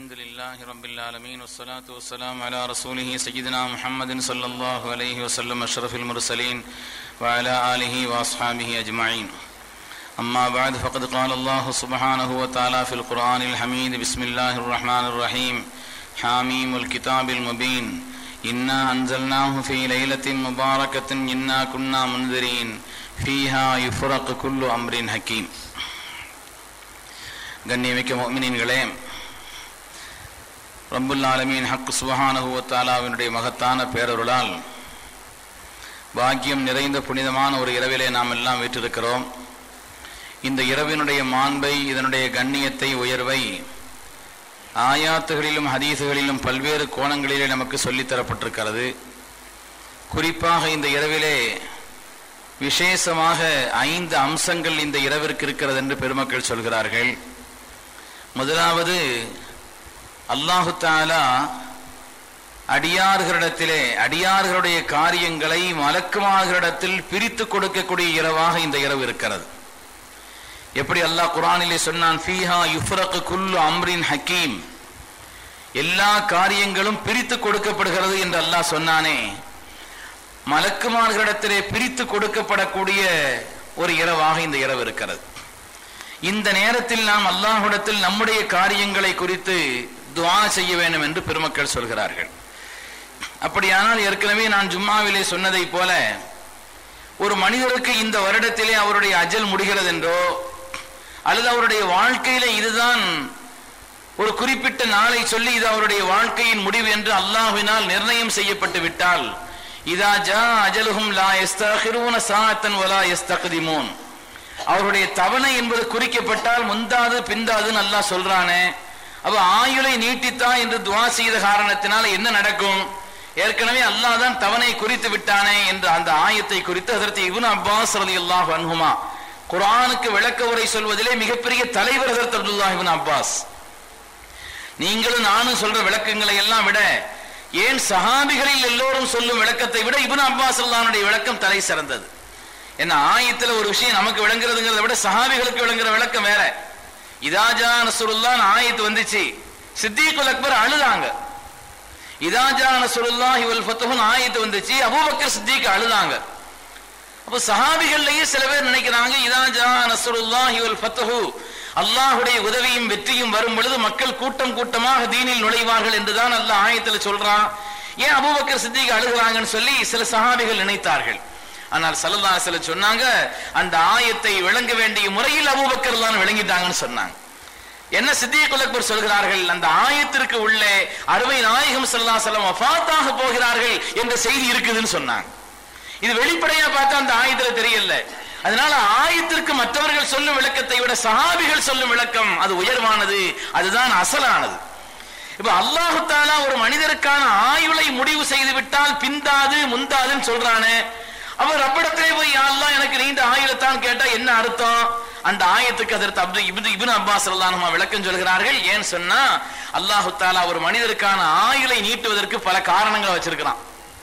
الحمد لله رب العالمين والصلاة والسلام على رسوله سيدنا محمد صلى الله عليه وسلم أشرف المرسلين وعلى آله وأصحابه أجمعين أما بعد فقد قال الله سبحانه وتعالى في القرآن الحميد بسم الله الرحمن الرحيم حاميم الكتاب المبين إنا أنزلناه في ليلة مباركة إنا كنا منذرين فيها يفرق كل أمر حكيم கண்ணியமிக்க மோமினின்களே ரப்புல் ஆலமீன் ஹக்கு சுபஹானஹு தாலாவினுடைய மகத்தான பேரருளால் பாக்கியம் நிறைந்த புனிதமான ஒரு இரவிலே நாம் எல்லாம் வீற்றிருக்கிறோம் இந்த இரவினுடைய மாண்பை இதனுடைய கண்ணியத்தை உயர்வை ஆயாத்துகளிலும் ஹதீசுகளிலும் பல்வேறு கோணங்களிலே நமக்கு சொல்லித் தரப்பட்டிருக்கிறது குறிப்பாக இந்த இரவிலே விசேஷமாக ஐந்து அம்சங்கள் இந்த இரவிற்கு இருக்கிறது என்று பெருமக்கள் சொல்கிறார்கள் முதலாவது அல்லாஹு தாலா அடியார்களிடத்திலே அடியார்களுடைய காரியங்களை மலக்குமார்களிடத்தில் பிரித்து கொடுக்கக்கூடிய இரவாக இந்த இரவு இருக்கிறது எப்படி அல்லாஹ் குரானிலே சொன்னான் ஃபீஹா யுஃப்ரக் குல்லு அம்ரின் ஹக்கீம் எல்லா காரியங்களும் பிரித்து கொடுக்கப்படுகிறது என்று அல்லாஹ் சொன்னானே மலக்குமார்களிடத்திலே பிரித்து கொடுக்கப்படக்கூடிய ஒரு இரவாக இந்த இரவு இருக்கிறது இந்த நேரத்தில் நாம் அல்லாஹ்விடத்தில் நம்முடைய காரியங்களை குறித்து துவா செய்ய வேண்டும் என்று பெருமக்கள் சொல்கிறார்கள் அப்படியானால் ஏற்கனவே நான் ஜும்மாவிலே சொன்னதை போல ஒரு மனிதருக்கு இந்த வருடத்திலே அவருடைய அஜல் முடிகிறது என்றோ அல்லது அவருடைய வாழ்க்கையில இதுதான் ஒரு குறிப்பிட்ட நாளை சொல்லி இது அவருடைய வாழ்க்கையின் முடிவு என்று அல்லாஹ்வினால் நிர்ணயம் செய்யப்பட்டு விட்டால் இதா ஜா அஜலுஹும் லா எஸ்தகிரூன சாத்தன் வலா எஸ்தகதிமூன் அவருடைய தவணை என்பது குறிக்கப்பட்டால் முந்தாது பிந்தாதுன்னு அல்லாஹ் சொல்றானே அப்ப ஆயுளை நீட்டித்தா என்று துவா செய்த காரணத்தினால என்ன நடக்கும் ஏற்கனவே அல்லாஹ் தான் தவணை குறித்து விட்டானே என்று அந்த ஆயத்தை குறித்து அதற்கு இவன் அப்பாஸ் ரலி அல்லாஹ் அன்ஹுமா குரானுக்கு விளக்க உரை சொல்வதிலே மிகப்பெரிய தலைவர் ஹதரத் அப்துல்லாஹ் இப்னு அப்பாஸ் நீங்களும் நானும் சொல்ற விளக்கங்களை எல்லாம் விட ஏன் சஹாபிகளில் எல்லோரும் சொல்லும் விளக்கத்தை விட இப்னு அப்பாஸ் அல்லானுடைய விளக்கம் தலை சிறந்தது என்ன ஆயத்துல ஒரு விஷயம் நமக்கு விளங்குறதுங்கிறத விட சஹாபிகளுக்கு விளங்குற விளக்கம் வேற இதாஜா நசுருல்லான் ஆயத்து வந்துச்சு சித்திகுல் அக்பர் அழுதாங்க இதாஜா நசுருல்லாஹி வல் ஃபத்துஹுன் ஆயத்து வந்துச்சு அபூபக்கர் சித்திக் அழுதாங்க அப்போ சஹாபிகள்லயே சில பேர் நினைக்கிறாங்க இதாஜா நசுருல்லாஹி வல் ஃபத்துஹு அல்லாஹுடைய உதவியும் வெற்றியும் வரும் பொழுது மக்கள் கூட்டம் கூட்டமாக தீனில் நுழைவார்கள் என்றுதான் அல்லாஹ் ஆயத்துல சொல்றான் ஏன் அபூபக்கர் சித்திக் அழுகிறாங்கன்னு சொல்லி சில சஹாபிகள் நினைத்தார்கள் ஆனால் சல்லல்லா சில சொன்னாங்க அந்த ஆயத்தை விளங்க வேண்டிய முறையில் அபூபக்கர் தான் விளங்கிட்டாங்கன்னு சொன்னாங்க என்ன சித்திய அக்பர் சொல்கிறார்கள் அந்த ஆயத்திற்கு உள்ளே அருமை நாயகம் சல்லா செல்லம் வஃபாத்தாக போகிறார்கள் என்ற செய்தி இருக்குதுன்னு சொன்னாங்க இது வெளிப்படையா பார்த்தா அந்த ஆயத்துல தெரியல அதனால ஆயத்திற்கு மற்றவர்கள் சொல்லும் விளக்கத்தை விட சஹாபிகள் சொல்லும் விளக்கம் அது உயர்வானது அதுதான் அசலானது இப்ப அல்லாஹு தாலா ஒரு மனிதருக்கான ஆயுளை முடிவு செய்து விட்டால் பிந்தாது முந்தாதுன்னு சொல்றானே அவர் ரப்பிடத்திலே போய் யாரெல்லாம் எனக்கு நீண்ட ஆயுளத்தான் கேட்டா என்ன அர்த்தம் அந்த ஆயத்துக்கு அதற்கு அப்து இப்து இப்னு அப்பாஸ் அல்லாஹ் விளக்கம் சொல்கிறார்கள் ஏன் சொன்னா அல்லாஹு தாலா ஒரு மனிதருக்கான ஆயுளை நீட்டுவதற்கு பல காரணங்களை வச்சிருக்கிறான்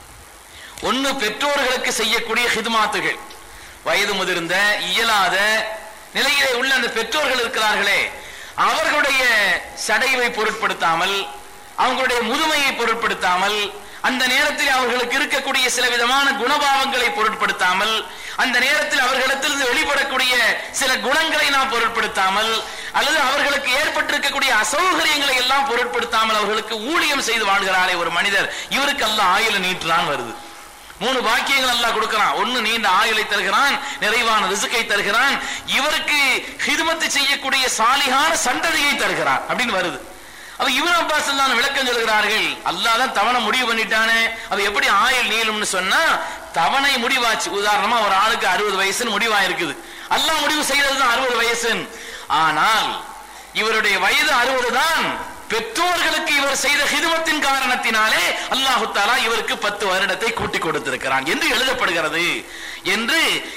ஒன்னு பெற்றோர்களுக்கு செய்யக்கூடிய ஹிதுமாத்துகள் வயது முதிர்ந்த இயலாத நிலையிலே உள்ள அந்த பெற்றோர்கள் இருக்கிறார்களே அவர்களுடைய சடைவை பொருட்படுத்தாமல் அவங்களுடைய முதுமையை பொருட்படுத்தாமல் அந்த நேரத்தில் அவர்களுக்கு இருக்கக்கூடிய சில விதமான குணபாவங்களை பொருட்படுத்தாமல் அந்த நேரத்தில் அவர்களிடத்திலிருந்து வெளிப்படக்கூடிய சில குணங்களை நாம் பொருட்படுத்தாமல் அல்லது அவர்களுக்கு ஏற்பட்டிருக்கக்கூடிய அசௌகரியங்களை எல்லாம் பொருட்படுத்தாமல் அவர்களுக்கு ஊழியம் செய்து வாழ்கிறாரே ஒரு மனிதர் இவருக்கு அல்ல ஆயுள நீட்டுறான் வருது மூணு பாக்கியங்கள் அல்லாஹ் கொடுக்கிறான் ஒன்னு நீண்ட ஆயுளை தருகிறான் நிறைவான ரிசுக்கை தருகிறான் இவருக்கு ஹிதுமத்து செய்யக்கூடிய சாலிகான சந்ததியை தருகிறான் அப்படின்னு வருது அப்ப இவன் அப்பாஸ் தான் விளக்கம் சொல்கிறார்கள் அல்லாஹ் தான் தவணை முடிவு பண்ணிட்டானே அவ எப்படி ஆயுள் நீளும்னு சொன்னா தவணை முடிவாச்சு உதாரணமா ஒரு ஆளுக்கு அறுபது வயசுன்னு முடிவாயிருக்குது அல்லாஹ் முடிவு செய்யறதுதான் அறுபது வயசுன்னு ஆனால் இவருடைய வயது அறுபது தான் பெற்றோர்களுக்கு இவர் செய்த ஹிதுமத்தின் காரணத்தினாலே அல்லாஹு தாலா இவருக்கு பத்து வருடத்தை கூட்டி கொடுத்திருக்கிறான் என்று எழுதப்படுகிறது என்று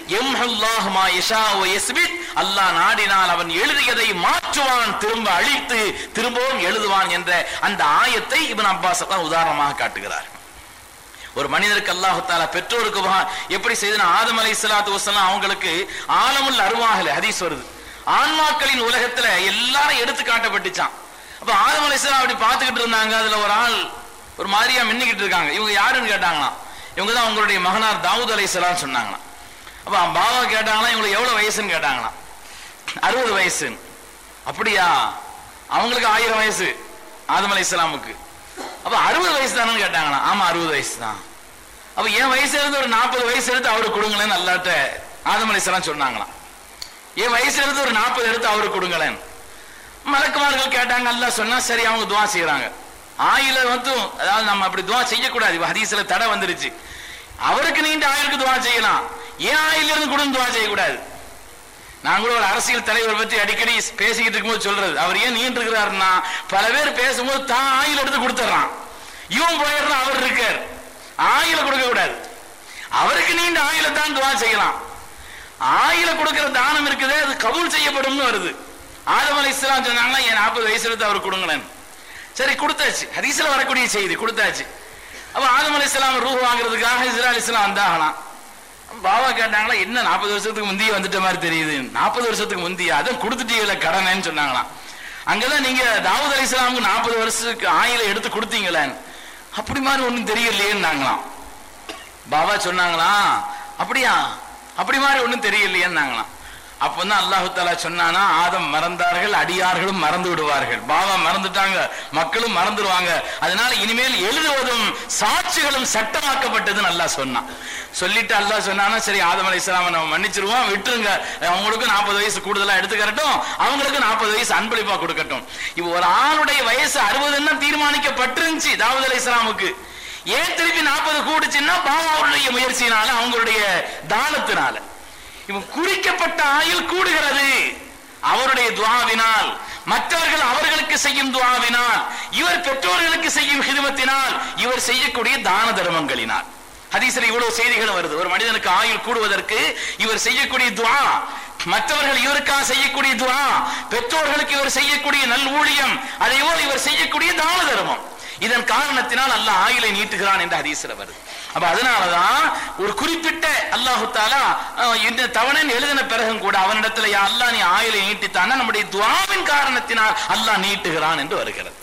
அல்லாஹ் நாடினால் அவன் எழுதியதை மாற்றுவான் திரும்ப அழித்து திரும்பவும் எழுதுவான் என்ற அந்த ஆயத்தை இவன் அப்பாஸ் தான் உதாரணமாக காட்டுகிறார் ஒரு மனிதருக்கு அல்லாஹு தாலா பெற்றோருக்கு எப்படி செய்தனா ஆதம் அலை சலாத்து வசலாம் அவங்களுக்கு ஆலமுல் அருவாகல ஹதீஸ் வருது ஆன்மாக்களின் உலகத்துல எல்லாரும் எடுத்து காட்டப்பட்டுச்சான் அப்ப ஆதம் அலைஹிஸ்ஸலாம் அப்படி பார்த்துக்கிட்டு இருந்தாங்க அதுல ஒரு ஆள் ஒரு மாதிரியா மின்னிக்கிட்டு இருக்காங்க இவங்க யாருன்னு கேட்டாங்களாம் இவங்க தான் உங்களுடைய மகனார் தாவூத் அலைஹிஸ்ஸலாம் சொன்னாங்களாம் அப்ப பாபா கேட்டாங்களாம் இவங்களுக்கு எவ்வளவு வயசுன்னு கேட்டாங்களாம் அறுபது வயசு அப்படியா அவங்களுக்கு ஆயிரம் வயசு ஆதம் அலைஹிஸ்ஸலாமுக்கு அப்ப அறுபது வயசு தானே கேட்டாங்களாம் ஆமா அறுபது வயசு தான் அப்ப என் வயசுல இருந்து ஒரு நாற்பது வயசு எடுத்து அவருக்கு கொடுங்களேன்னு அல்லாட்ட ஆதம் அலைஹிஸ்ஸலாம் சொன்னாங்களாம் என் வயசுல இருந்து ஒரு நாற்பது எடுத்து அவருக்கு கொடுங்களேன் மலக்குமார்கள் கேட்டாங்க அல்லாஹ் சொன்னா சரி அவங்க துவா செய்யறாங்க ஆயில வந்து அதாவது நம்ம அப்படி துவா செய்யக்கூடாது இப்ப ஹதீஸ்ல தடை வந்துருச்சு அவருக்கு நீண்ட ஆயுளுக்கு துவா செய்யலாம் ஏன் ஆயில இருந்து கூட துவா செய்யக்கூடாது நான் கூட ஒரு அரசியல் தலைவர் பத்தி அடிக்கடி பேசிக்கிட்டு இருக்கும்போது சொல்றது அவர் ஏன் நீண்டு இருக்கிறாருன்னா பல பேர் பேசும்போது தான் ஆயில் எடுத்து கொடுத்துட்றான் இவன் போயிடுறான் அவர் இருக்கார் ஆயில கொடுக்க கூடாது அவருக்கு நீண்ட ஆயில தான் துவா செய்யலாம் ஆயில கொடுக்கிற தானம் இருக்குதே அது கபூல் செய்யப்படும்னு வருது ஆதம் அலை இஸ்லாம் சொன்னாங்களா என் நாற்பது வயசுல எடுத்து அவர் கொடுங்களேன் சரி கொடுத்தாச்சு ஹதீஸ்ல வரக்கூடிய செய்தி கொடுத்தாச்சு அப்ப ஆதம் அலை இஸ்லாம் ரூஹ் வாங்குறதுக்காக இஸ்ரா அலி இஸ்லாம் வந்தாகலாம் பாபா கேட்டாங்களா என்ன நாற்பது வருஷத்துக்கு முந்தைய வந்துட்ட மாதிரி தெரியுது நாற்பது வருஷத்துக்கு முந்தைய அதான் கொடுத்துட்டீங்களே கடனேன்னு சொன்னாங்களாம் அங்கதான் நீங்க தாவூத் அலி இஸ்லாமுக்கு நாற்பது வருஷத்துக்கு ஆயில எடுத்து கொடுத்தீங்களேன்னு அப்படி மாதிரி ஒண்ணும் தெரியலையேன்னாங்களாம் பாபா சொன்னாங்களா அப்படியா அப்படி மாதிரி ஒண்ணும் தெரியலையேன்னாங்களாம் அப்பதான் அல்லாஹு தாலா சொன்னானா ஆதம் மறந்தார்கள் அடியார்களும் மறந்து விடுவார்கள் பாபா மறந்துட்டாங்க மக்களும் மறந்துடுவாங்க அதனால இனிமேல் எழுதுவதும் சாட்சிகளும் சட்டமாக்கப்பட்டதுன்னு அல்லாஹ் சொன்னான் சொல்லிட்டு அல்லாஹ் சொன்னானா சரி ஆதம் அலை நம்ம மன்னிச்சிருவோம் விட்டுருங்க அவங்களுக்கும் நாற்பது வயசு கூடுதலா எடுத்துக்கறட்டும் அவங்களுக்கு நாற்பது வயசு அன்பளிப்பா கொடுக்கட்டும் இப்போ ஒரு ஆளுடைய வயசு அறுபதுன்னு தீர்மானிக்கப்பட்டிருந்துச்சு தாவூத் அலை இஸ்லாமுக்கு ஏன் திருப்பி நாற்பது கூடுச்சுன்னா பாபாவுடைய முயற்சியினால அவங்களுடைய தானத்தினால இவன் குறிக்கப்பட்ட ஆயுள் கூடுகிறது அவருடைய துவாவினால் மற்றவர்கள் அவர்களுக்கு செய்யும் துவாவினால் இவர் பெற்றோர்களுக்கு செய்யும் ஹிதமத்தினால் இவர் செய்யக்கூடிய தான தர்மங்களினால் ஹதீஸ்ல இவ்வளவு செய்திகள் வருது ஒரு மனிதனுக்கு ஆயுள் கூடுவதற்கு இவர் செய்யக்கூடிய துவா மற்றவர்கள் இவருக்காக செய்யக்கூடிய துவா பெற்றோர்களுக்கு இவர் செய்யக்கூடிய நல் ஊழியம் அதே போல் இவர் செய்யக்கூடிய தான தர்மம் இதன் காரணத்தினால் அல்லாஹ் ஆயுளை நீட்டுகிறான் என்ற ஹதீஸ்ல வருது அப்ப அதனாலதான் ஒரு குறிப்பிட்ட அல்லாஹு தாலா அஹ், இந்த தவணன் எழுதின பிறகும் கூட அவனிடத்துல யா அல்லாஹ் நீ ஆயுளை நீட்டித்தானா நம்முடைய துவாவின் காரணத்தினால் அல்லாஹ் நீட்டுகிறான் என்று வருகிறது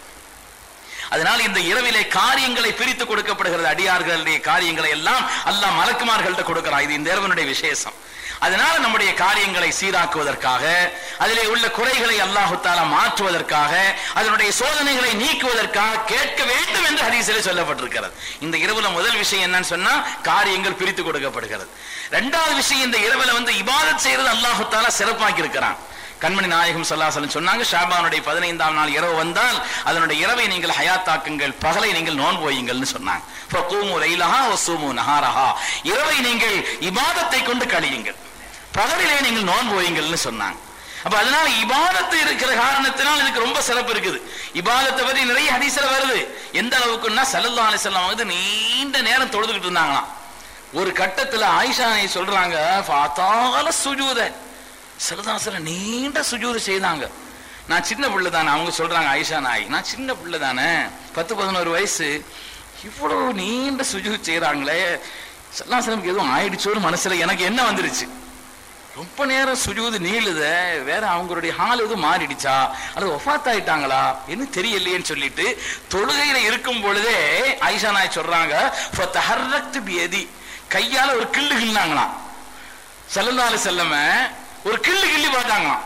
அதனால் இந்த இரவிலே காரியங்களை பிரித்து கொடுக்கப்படுகிறது அடியார்களுடைய காரியங்களை எல்லாம் அல்லாஹ் மலக்குமார்கள்ட்ட கொடுக்கிறான் இது இந்த இரவனுடைய விசேஷம் அதனால நம்முடைய காரியங்களை சீராக்குவதற்காக அதிலே உள்ள குறைகளை அல்லாஹு தாலா மாற்றுவதற்காக அதனுடைய சோதனைகளை நீக்குவதற்காக கேட்க வேண்டும் என்று ஹதீஸிலே சொல்லப்பட்டிருக்கிறது இந்த இரவுல முதல் விஷயம் என்னன்னு சொன்னா காரியங்கள் பிரித்து கொடுக்கப்படுகிறது இரண்டாவது விஷயம் இந்த இரவுல வந்து இபாதத் செய்யறது அல்லாஹு தாலா சிறப்பாக்கி இருக்கிறான் கண்மணி நாயகம் சல்லாசலம் சொன்னாங்க ஷாபானுடைய பதினைந்தாம் நாள் இரவு வந்தால் அதனுடைய இரவை நீங்கள் ஹயாத்தாக்குங்கள் பகலை நீங்கள் நோன்பு வையுங்கள்னு சொன்னாங்க ஃபகூமு லைலஹா வஸூமு நஹாரஹா இரவை நீங்கள் இபாதத்தை கொண்டு கழியுங்கள் பகலிலே நீங்கள் நோன்பு வையுங்கள்னு சொன்னாங்க அப்ப அதனால இபாதத்து இருக்கிற காரணத்தினால் இதுக்கு ரொம்ப சிறப்பு இருக்குது இபாதத்தை பத்தி நிறைய ஹதீஸ்ல வருது எந்த அளவுக்குன்னா சல்லல்லாஹு அலைஹி வஸல்லம் வந்து நீண்ட நேரம் தொழுதுகிட்டு இருந்தாங்களாம் ஒரு கட்டத்துல ஆயிஷா நாயகி சொல்றாங்க ஃபாத்தால சுஜூத சிலதாசல நீண்ட சுஜூது செய்தாங்க நான் சின்ன பிள்ளை தானே அவங்க சொல்றாங்க ஆயிஷா நாய் நான் சின்ன பிள்ளை தானே பத்து பதினோரு வயசு இவ்வளவு நீண்ட சுஜூது செய்யறாங்களே சல்லாசலமுக்கு எதுவும் ஆயிடுச்சோன்னு மனசுல எனக்கு என்ன வந்துருச்சு ரொம்ப நேரம் சுஜூது நீளுத வேற அவங்களுடைய ஹால் எதுவும் மாறிடுச்சா அல்லது ஒஃபாத் ஆயிட்டாங்களா என்ன தெரியலையேன்னு சொல்லிட்டு தொழுகையில இருக்கும் பொழுதே ஆயிஷா நாய் சொல்றாங்க "ஃபதஹர்ரக்து பியதி." கையால ஒரு கிள்ளு கிள்ளாங்களாம் செல்லந்தாலு செல்லம ஒரு கிள்ளு கிள்ளி பார்த்தாங்களாம்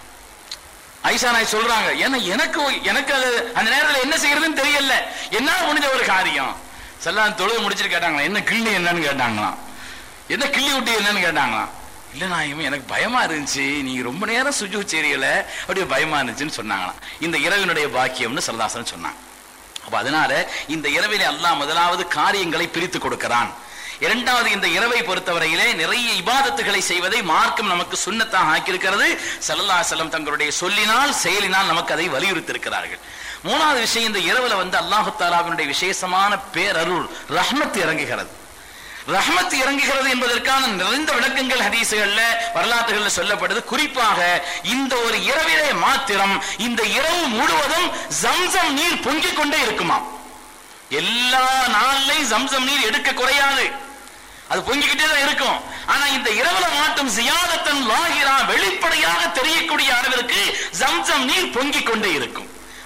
ஐஷா நாய் சொல்றாங்க ஏன்னா எனக்கு எனக்கு அது அந்த நேரத்துல என்ன செய்யறதுன்னு தெரியல என்ன முடிஞ்ச ஒரு காரியம் செல்லாம் தொழுது முடிச்சிட்டு கேட்டாங்களா என்ன கிள்ளி என்னன்னு கேட்டாங்களாம் என்ன கிள்ளி விட்டு என்னன்னு கேட்டாங்களாம் இல்ல நாயமே எனக்கு பயமா இருந்துச்சு நீங்க ரொம்ப நேரம் சுஜு செய்றீங்கள அப்படியே பயமா இருந்துச்சுன்னு சொன்னாங்களாம் இந்த இரவினுடைய பாக்கியம்னு சரதாசன் சொன்னாங்க அப்ப அதனால இந்த இரவிலே அல்லாஹ் முதலாவது காரியங்களை பிரித்து கொடுக்கிறான் இரண்டாவது இந்த இரவை பொறுத்தவரையிலே நிறைய இபாதத்துகளை செய்வதை மார்க்கம் நமக்கு சுண்ணத்தாக ஆக்கியிருக்கிறது ஸல்லல்லாஹு அலைஹி வஸல்லம் தங்களுடைய சொல்லினால் செயலினால் நமக்கு அதை வலியுறுத்தி இருக்கிறார்கள் மூணாவது விஷயம் இந்த இரவுல வந்து அல்லாஹு தாலாவினுடைய விசேஷமான பேரருள் ரஹ்மத் இறங்குகிறது ரஹ்மத் இறங்குகிறது என்பதற்கான நிறைந்த விளக்கங்கள் ஹதீசுகள்ல வரலாற்றுகள்ல சொல்லப்படுது குறிப்பாக இந்த ஒரு இரவிலே மாத்திரம் இந்த இரவு முழுவதும் ஜம்சம் நீர் பொங்கிக் கொண்டே இருக்குமாம் எல்லா நாள்லையும் ஜம்சம் நீர் எடுக்க குறையாது அது பொங்கிக்கிட்டே தான் இருக்கும் ஆனா இந்த இரவுல மாட்டும் ஜியாதத்தன் லாகிரா வெளிப்படையாக தெரியக்கூடிய அளவிற்கு ஜம்சம் நீர் பொங்கிக் கொண்டே இருக்கும்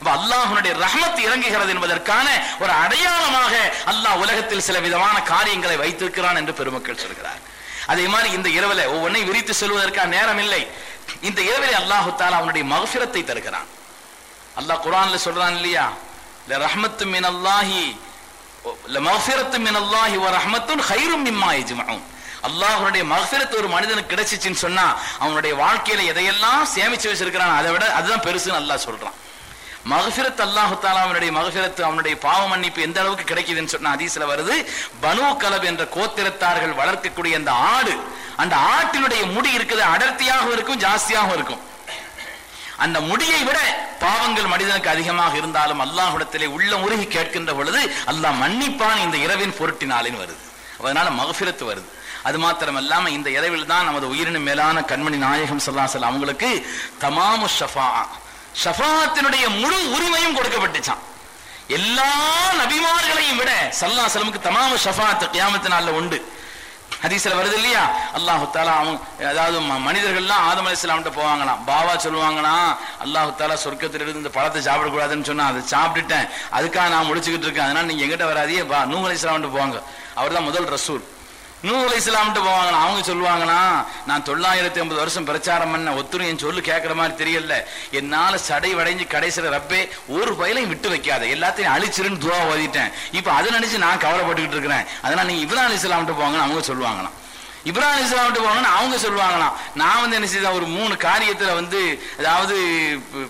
அப்ப அல்லாஹ்வுடைய ரஹ்மத் இறங்குகிறது என்பதற்கான ஒரு அடையாளமாக அல்லாஹ் உலகத்தில் சில விதமான காரியங்களை வைத்திருக்கிறான் என்று பெருமக்கள் சொல்கிறார் அதே மாதிரி இந்த இரவுல ஒவ்வொன்றை விரித்து சொல்வதற்கான நேரம் இல்லை இந்த இரவிலே அல்லாஹு தாலா அவனுடைய மகஃபிரத்தை தருகிறான் அல்லாஹ் குர்ஆன்ல சொல்றான் இல்லையா ல ரஹ்மத்து மின் அல்லாஹி ல மஃபிரத்து மின் அல்லாஹி வ ரஹ்மத்துன் ஹைரும் மிம்மா யஜ்மஊன் அல்லாஹ்வுடைய மஃபிரத் ஒரு மனிதனுக்கு கிடைச்சிச்சுன்னு சொன்னா அவனுடைய வாழ்க்கையில எதையெல்லாம் சேமிச்சு வச்சிருக்கிறான் அதை விட அதுதான் பெருசுன்னு அல்லாஹ் சொல்றான் மகஃபிரத் அல்லாஹு தாலா அவனுடைய மகஃபிரத் அவனுடைய பாவ மன்னிப்பு எந்த அளவுக்கு கிடைக்குதுன்னு சொன்னா ஹதீஸ்ல வருது பனு கலப் என்ற கோத்திரத்தார்கள் வளர்க்கக்கூடிய அந்த ஆடு அந்த ஆட்டினுடைய முடி இருக்குது அடர்த்தியாகவும் இருக்கும் ஜாஸ்தியாகவும் இருக்கும் அந்த முடியை விட பாவங்கள் மனிதனுக்கு அதிகமாக இருந்தாலும் அல்லாஹ்விடத்திலே உள்ள உருகி கேட்கின்ற பொழுது அல்லாஹ் மன்னிப்பான் இந்த இரவின் பொருட்டினாலின் வருது அதனால மகஃபிரத்து வருது அது மாத்திரம் இல்லாம இந்த இரவில் தான் நமது உயிரினும் மேலான கண்மணி நாயகம் ஸல்லல்லாஹு அவங்களுக்கு தமாமு ஷஃபா ஷஃபாத்தினுடைய முழு உரிமையும் கொடுக்கப்பட்டுச்சான் எல்லா நபிமார்களையும் விட சல்லா சலமுக்கு தமாமு ஷஃபாத் கியாமத்து நாள்ல உண்டு ஹதீஸ்ல வருது இல்லையா அல்லாஹு தாலா அவங்க அதாவது ம- மனிதர்கள்லாம் ஆதம் அலைஹிஸ்ஸலாம்ட்ட போவாங்களாம் பாவா சொல்லுவாங்களாம் அல்லாஹு தாலா சொர்க்கத்துல இருந்து இந்த பழத்தை சாப்பிடக்கூடாதுன்னு சொன்னா அதை சாப்பிட்டுட்டேன் அதுக்காக நான் முடிச்சுக்கிட்டு இருக்கேன் அதனால நீங்க எங்கிட்ட வராதீங்க பா நூ அலைஹிஸ்ஸலாம்ட்ட போவாங்க அவர்தான் முதல் ரசூல் நூ அலைஹிஸ்ஸலாம்ட்ட போவாங்களாம் அவங்க சொல்லுவாங்கன்னா நான் தொள்ளாயிரத்தி ஐம்பது வருஷம் பிரச்சாரம் பண்ண ஒத்துரும் என் சொல்லு கேட்கற மாதிரி தெரியல என்னால சடை வடைஞ்சு கடைசியில ரப்பே ஒரு பயிலையும் விட்டு வைக்காத எல்லாத்தையும் அழிச்சிருன்னு துவா ஓதிட்டேன் இப்ப அதை நினைச்சு நான் கவலைப்பட்டுக்கிட்டு இருக்கிறேன் அதனால நீங்க இப்ராஹிம் அலைஹிஸ்ஸலாம்ட்ட போவாங்கன்னு அவங்க சொல்லுவாங்களாம் இப்ராஹிம் அலைஹிஸ்ஸலாம்ட்ட போவாங்கன்னு அவங்க சொல்லுவாங்களாம் நான் வந்து என்ன செய்தேன் ஒரு மூணு காரியத்துல வந்து அதாவது ப-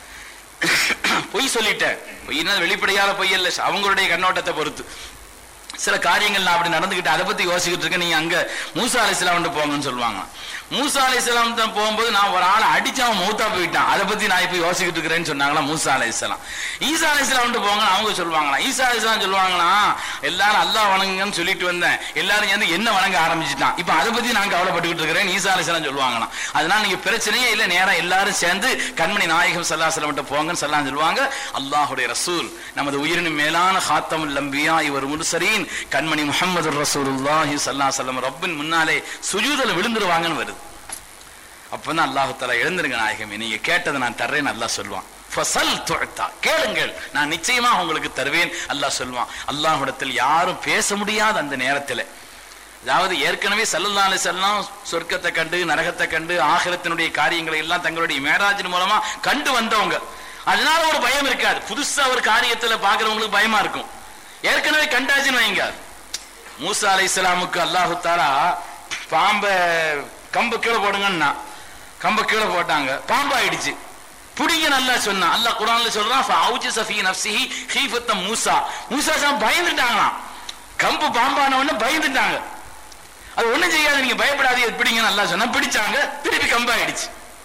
பொய் சொல்லிட்டேன் பொய்னா வெளிப்படையான பொய் இல்ல அவங்களுடைய கண்ணோட்டத்தை பொறுத்து சில காரியங்கள் நான் அப்படி நடந்துக்கிட்டு அதை பத்தி யோசிக்கிட்டு இருக்கேன் நீங்க அங்க மூசா அலைஹிஸ்ஸலாம் போங்கன்னு சொல்லுவாங்க மூசா அலைஹிஸ்ஸலாம் போகும்போது நான் ஒரு ஆளை அடிச்சு அவன் மௌத்தா போயிட்டான் அதை பத்தி நான் இப்ப யோசிக்கிட்டு இருக்கிறேன்னு சொன்னாங்களா மூசா அலைஹிஸ்ஸலாம் ஈசா அலைஹிஸ்ஸலாம் போங்க அவங்க சொல்லுவாங்களா ஈசா அலைஹிஸ்ஸலாம் சொல்லுவாங்களா எல்லாரும் அல்லாஹ் வணங்குங்கன்னு சொல்லிட்டு வந்தேன் எல்லாரும் சேர்ந்து என்ன வணங்க ஆரம்பிச்சுட்டான் இப்ப அதை பத்தி நான் கவலைப்பட்டுக்கிட்டு இருக்கிறேன் ஈசா அலைஹிஸ்ஸலாம் சொல்லுவாங்களாம் அதனால நீங்க பிரச்சனையே இல்ல நேரா எல்லாரும் சேர்ந்து கண்மணி நாயகம் ஸல்லல்லாஹு அலைஹி வஸல்லம் போங்கன்னு சொல்லலாம் சொல்லுவாங்க அல்லாஹ்வுடைய ரசூல் நமது உயிரினும் மேலான ஹாத்தமுல் லம்பியா இவர் முர்சலீன் கண்மணி முஹம்மது ரசூலுல்லாஹி ஸல்லல்லாஹு அலைஹி வஸல்லம் ரப்பின் முன்னாலே சுஜூதல விழுந்துருவாங்கன்னு வருது அப்பதான் அல்லாஹு தஆலா எழுந்திருங்க நாயகமே நீங்க கேட்டதை நான் தர்றேன்னு அல்லாஹ் சொல்லுவான் ஃபசல் துஅத்தா கேளுங்கள் நான் நிச்சயமா உங்களுக்கு தருவேன் அல்லாஹ் சொல்லுவான் அல்லாஹ்விடத்தில் யாரும் பேச முடியாத அந்த நேரத்தில் அதாவது ஏற்கனவே சல்லல்லா அலிசல்லாம் சொர்க்கத்தை கண்டு நரகத்தை கண்டு ஆகிரத்தினுடைய காரியங்களை எல்லாம் தங்களுடைய மேராஜின் மூலமா கண்டு வந்தவங்க அதனால ஒரு பயம் இருக்காது புதுசா ஒரு காரியத்துல பாக்குறவங்களுக்கு பயமா இருக்கும் ஏற்கனவே கண்டாச்சுன்னு வைங்க மூசா அலை இஸ்லாமுக்கு அல்லாஹு தாலா பாம்ப கம்பு கீழே போடுங்கன்னா கம்ப கீழே போட்டாங்க பாம்பாயிடுச்சு புடிங்க நல்லா சொன்னா அல்லாஹ் குர்ஆன்ல சொல்றான் ஃபஅவுஜ சஃபி நஃப்ஸிஹி ஹீஃபத்த மூசா மூசா சாம் பயந்துட்டாங்களாம் கம்பு பாம்பான உடனே பயந்துட்டாங்க அது ஒண்ணும் செய்யாது நீங்க பயப்படாதீங்க பிடிங்க நல்லா சொன்னா பிடிச்சாங்க திருப்பி கம்பாயிடுச்சு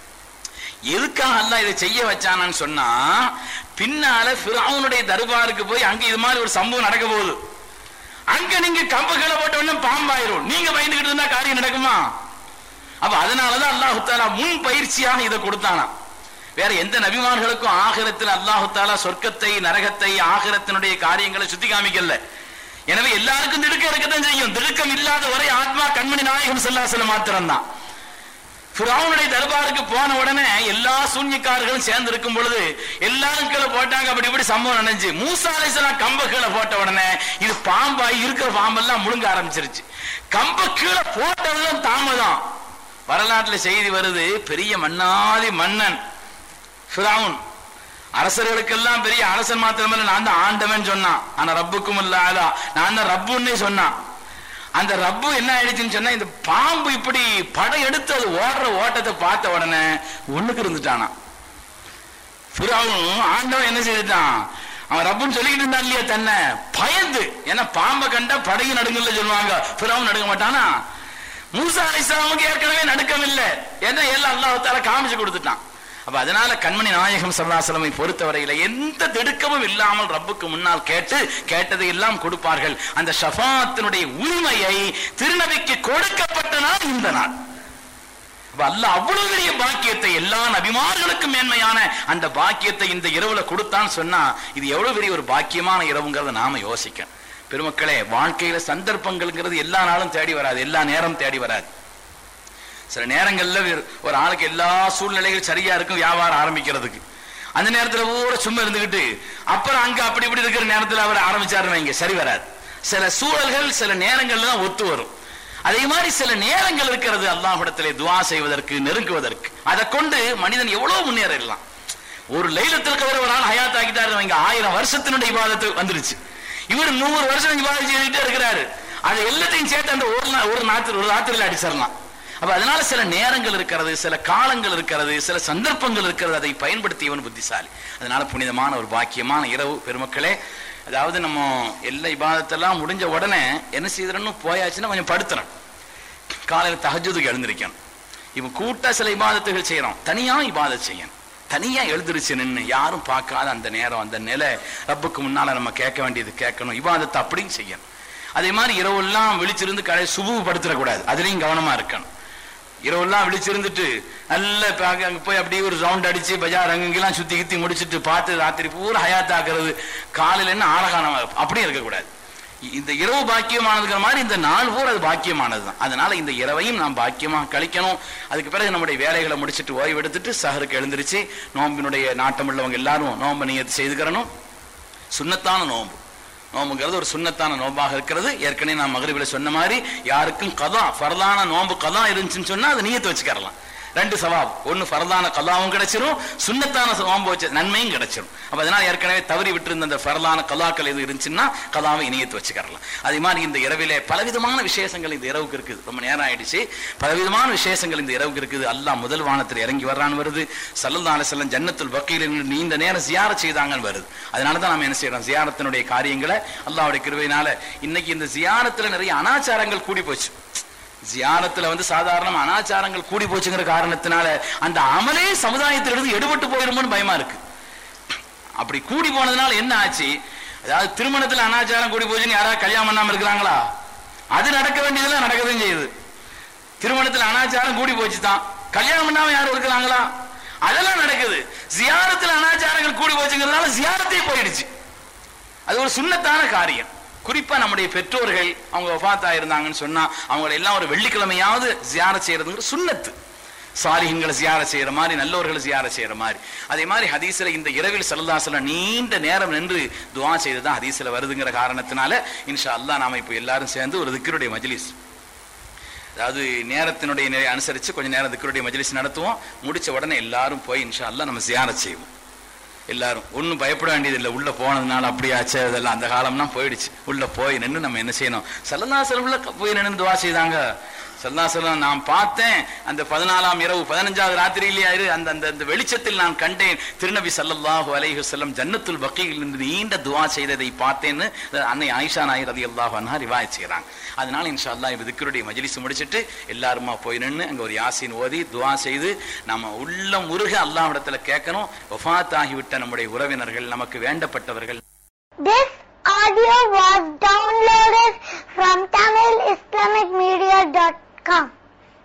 எதுக்காக அல்லாஹ் இதை செய்ய வச்சானான்னு சொன்னா பின்னால ஃபிரௌனுடைய தர்பாருக்கு போய் அங்க இது மாதிரி ஒரு சம்பவம் நடக்க போகுது அங்க நீங்க கம்புகளை போட்ட உடனே பாம்பாயிரும் நீங்க பயந்துகிட்டு இருந்தா காரியம் நடக்குமா அப்ப அதனாலதான் அல்லாஹு தாலா முன் பயிற்சியாக இதை கொடுத்தானா வேற எந்த நபிமார்களுக்கும் ஆகிரத்தில் அல்லாஹு தாலா சொர்க்கத்தை நரகத்தை ஆகிரத்தினுடைய காரியங்களை சுத்தி காமிக்கல எனவே எல்லாருக்கும் திடுக்கம் இருக்கத்தான் செய்யும் திடுக்கம் இல்லாத வரை ஆத்மா கண்மணி நாயகம் செல்லாசல மாத்திரம்தான் ஃபிரௌனுடைய தர்பாருக்கு போன உடனே எல்லா சூன்யக்காரர்களும் சேர்ந்து இருக்கும் பொழுது எல்லாரும் கீழே போட்டாங்க அப்படி இப்படி சம்பவம் நடந்துச்சு மூசா அலைஹிஸ்ஸலாம் கம்ப கீழே போட்ட உடனே இது பாம்பாய் இருக்கிற பாம்பெல்லாம் முழுங்க ஆரம்பிச்சிருச்சு கம்ப கீழே போட்டதுதான் தாமதம் வரலாற்றுல செய்தி வருது பெரிய மன்னாதி மன்னன் ஃபிரௌன் அரசர்களுக்கெல்லாம் பெரிய அரசன் மாத்திரமல்ல நான் தான் ஆண்டவன் சொன்னான் ஆனா ரப்புக்கும் இல்ல ஆளா நான் தான் ரப்புன்னே சொன்னான் அந்த ரப்பு என்ன ஆயிடுச்சுன்னு சொன்னா இந்த பாம்பு இப்படி படையெடுத்து அது ஓடுற ஓட்டத்தை பார்த்த உடனே ஒண்ணுக்கு இருந்துட்டானா ஃபிரௌன் ஆண்டவன் என்ன செய்துட்டான் அவன் ரப்புன்னு சொல்லிக்கிட்டு இருந்தான் இல்லையா தன்னை பயந்து ஏன்னா பாம்பை கண்டா படையும் நடுங்கல்ல சொல்லுவாங்க ஃபிரௌன் நடுங்க மாட்டானா மூசா அலைஹிஸ்ஸலாமுக்கு ஏற்கனவே நடுக்கம் இல்லை ஏன்னா எல்லாம் அல்லாஹ் தால காமிச்சு கொடுத்துட்டான் அப்ப அதனால கண்மணி நாயகம் சல்லாசலமை பொறுத்தவரையில எந்த திடுக்கமும் இல்லாமல் ரப்புக்கு முன்னால் கேட்டு கேட்டதை எல்லாம் கொடுப்பார்கள் அந்த ஷஃபாத்தினுடைய உரிமையை திருநபிக்கு கொடுக்கப்பட்ட நாள் இந்த நாள் அப்ப அல்லாஹ் அவ்வளவு பெரிய பாக்கியத்தை எல்லா நபிமார்களுக்கும் மேன்மையான அந்த பாக்கியத்தை இந்த இரவுல கொடுத்தான்னு சொன்னா இது எவ்வளவு பெரிய ஒரு பாக்கியமான இரவுங்கிறத நாம யோசிக்க பெருமக்களே வாழ்க்கையில சந்தர்ப்பங்கள்ங்கிறது எல்லா நாளும் தேடி வராது எல்லா நேரம் தேடி வராது சில நேரங்கள்ல ஒரு- ஒரு ஆளுக்கு எல்லா சூழ்நிலைகளும் சரியா இருக்கும் வியாபாரம் ஆரம்பிக்கிறதுக்கு அந்த நேரத்துல பூரா சும்மா இருந்துகிட்டு அப்புறம் அங்க அப்படி இப்படி இருக்கிற நேரத்துல அவர் ஆரம்பிச்சாருன்னு வைங்க சரி வராது சில சூழல்கள் சில நேரங்கள்ல தான் ஒத்து வரும் அதே மாதிரி சில நேரங்கள் இருக்கிறது அல்லாஹ்விடத்திலே துவா செய்வதற்கு நெருங்குவதற்கு அதை கொண்டு மனிதன் எவ்வளவு முன்னேறலாம் ஒரு லைலத்தில் கதிர ஒரு ஆள் ஹயாத் ஆக்கிட்டாரு வைங்க ஆயிரம் வருஷத்தினுடைய இபாதத்து வந்துருச்சு இவர் நூறு வருஷம் இபாதம் செய்துட்டே இருக்கிறாரு அது எல்லாத்தையும் சேர்த்து அந்த ஒரு நா- ஒரு நாத்திர ஒரு ராத்திரியில் அடிச்சிடலாம் அப்ப அதனால சில நேரங்கள் இருக்கிறது சில காலங்கள் இருக்கிறது சில சந்தர்ப்பங்கள் இருக்கிறது அதை பயன்படுத்தியவன் புத்திசாலி அதனால புனிதமான ஒரு பாக்கியமான இரவு பெருமக்களே அதாவது நம்ம எல்லா இபாதத்தெல்லாம் முடிஞ்ச உடனே என்ன செய்யறன்னு போயாச்சுன்னா கொஞ்சம் படுத்துறோம் காலையில தஹஜுதுக்கு எழுந்திருக்கணும் இப்ப கூட்டா சில இபாதத்துகள் செய்யறோம் தனியா இபாதத் செய்யணும் தனியா எழுந்திருச்சு நின்னு யாரும் பார்க்காத அந்த நேரம் அந்த நிலை ரப்புக்கு முன்னால நம்ம கேட்க வேண்டியது கேட்கணும் இபாதத்தை அப்படியும் செய்யணும் அதே மாதிரி இரவெல்லாம் விழிச்சிருந்து கடை சுபு படுத்துடக்கூடாது அதுலயும் கவனமா இருக்கணும் இரவெல்லாம் விழிச்சிருந்துட்டு நல்ல இப்ப அங்க அங்க போய் அப்படியே ஒரு ரவுண்ட் அடிச்சு பஜார் அங்கெல்லாம் சுத்தி கித்தி முடிச்சிட்டு பார்த்து ராத்திரி பூரா ஹயாத்தாக்குறது காலையில என்ன ஆழகானமா அப்படியும் இருக்கக்கூடாது இந்த இரவு பாக்கியமானதுங்கிற மாதிரி இந்த நாள் பூரா அது பாக்கியமானது தான் அதனால இந்த இரவையும் நாம் பாக்கியமா கழிக்கணும் அதுக்கு பிறகு நம்முடைய வேலைகளை முடிச்சிட்டு ஓய்வு எடுத்துட்டு சஹருக்கு எழுந்திருச்சு நோம்பினுடைய நாட்டம் உள்ளவங்க எல்லாரும் நோம்பு நியத்து செய்துக்கிறணும் சுன்னத்தான நோம்பு நோம்புங்கிறது ஒரு சுன்னத்தான நோம்பாக இருக்கிறது ஏற்கனவே நான் மகரிபில் சொன்ன மாதிரி யாருக்கும் கதா ஃபர்தான நோம்பு கதா இருந்துச்சுன்னு சொன்னா அதை நீயத்து வச்சுக்கறலாம் ரெண்டு சவாப் ஒன்னு ஃபர்தான கலாவும் கிடைச்சிரும் சுன்னத்தான நோம்பு வச்ச நன்மையும் கிடைச்சிரும் அப்ப அதனால ஏற்கனவே தவறி விட்டிருந்த அந்த ஃபர்தான கலாக்கள் எது இருந்துச்சுன்னா கலாவை இணையத்து வச்சுக்கறலாம் அதே மாதிரி இந்த இரவிலே பலவிதமான விசேஷங்கள் இந்த இரவுக்கு இருக்குது ரொம்ப நேரம் ஆயிடுச்சு பலவிதமான விசேஷங்கள் இந்த இரவுக்கு இருக்குது அல்லாஹ் முதல் வானத்தில் இறங்கி வர்றான்னு வருது சல்லல்லா அலிசல்லம் ஜன்னத்துல் வக்கீல் நீண்ட நேரம் ஜியாரத் செய்தாங்கன்னு வருது அதனால தான் நாம என்ன செய்யறோம் ஜியாரத்தினுடைய காரியங்களை அல்லாஹ்வுடைய கிருபையினால இன்னைக்கு இந்த ஜியாரத்துல நிறைய அனாச்சாரங்கள் கூடி போச்சு ஜியாரத்துல வந்து சாதாரண அனாச்சாரங்கள் கூடி போச்சுங்கிற காரணத்தினால அந்த அமலே சமுதாயத்திலிருந்து எடுபட்டு போயிருமோன்னு பயமா இருக்கு அப்படி கூடி போனதுனால என்ன ஆச்சு அதாவது திருமணத்துல அனாச்சாரம் கூடி போச்சுன்னு யாராவது கல்யாணம் பண்ணாம இருக்கிறாங்களா அது நடக்க வேண்டியதெல்லாம் நடக்கதான் செய்யுது திருமணத்துல அனாச்சாரம் கூடி போச்சு தான் கல்யாணம் பண்ணாம யாரும் இருக்கிறாங்களா அதெல்லாம் நடக்குது ஜியாரத்துல அனாச்சாரங்கள் கூடி போச்சுங்கிறதுனால ஜியாரத்தே போயிடுச்சு அது ஒரு சுண்ணத்தான காரியம் குறிப்பா நம்முடைய பெற்றோர்கள் அவங்க வஃபாத்தா இருந்தாங்கன்னு சொன்னா அவங்களை எல்லாம் ஒரு வெள்ளிக்கிழமையாவது ஜியார செய்யறதுங்கிற சுண்ணத்து சாலிஹின்களை ஜியார செய்யற மாதிரி நல்லவர்களை ஜியார செய்யற மாதிரி அதே மாதிரி ஹதீஸ்ல இந்த இரவில் சல்லல்லாஹு நீண்ட நேரம் நின்று துஆ செய்ததான் ஹதீஸ்ல வருதுங்கிற காரணத்தினால இன்ஷா அல்லாஹ் நாம இப்போ எல்லாரும் சேர்ந்து ஒரு திக்ருடைய மஜ்லிஸ் அதாவது நேரத்தினுடைய நிலையை அனுசரிச்சு கொஞ்ச நேரம் திக்ருடைய மஜ்லிஸ் நடத்துவோம் முடிச்ச உடனே எல்லாரும் போய் இன்ஷா அல்லாஹ் நம்ம ஜியாரத் செய்வோம் எல்லாரும் ஒன்றும் பயப்பட வேண்டியதில்லை உள்ள போனதுனால அப்படியாச்சு அதெல்லாம் அந்த காலம்லாம் போயிடுச்சு உள்ள போய் நின்று நம்ம என்ன செய்யணும் சல்லல்லாசலம்ல போய் நின்று துவா செய்தாங்க சல்லாசலம் நான் பார்த்தேன் அந்த பதினாலாம் இரவு பதினஞ்சாவது ராத்திரியிலேயே இரு அந்த அந்த அந்த வெளிச்சத்தில் நான் கண்டேன் திருநபி சல்லல்லாஹு அலைஹி வஸல்லம் ஜன்னத்துல் பக்கீல் என்று நீண்ட துவா செய்ததை பார்த்தேன்னு அன்னை ஆயிஷா நாயர் ரதி அல்லாஹ் அன்ஹா ரிவாய் செய்கிறாங்க அதனால இன்ஷா அல்லாஹ் இப்போ திக்கருடைய மஜ்லிஸ் முடிச்சிட்டு எல்லாருமா போய் நின்று அங்க ஒரு யாசின் ஓதி துவா செய்து நம்ம உள்ள முருக அல்லாஹ்விடத்துல கேட்கணும் வஃபாத் ஆகிவிட்ட நம்முடைய உறவினர்கள் நமக்கு வேண்டப்பட்டவர்கள் This audio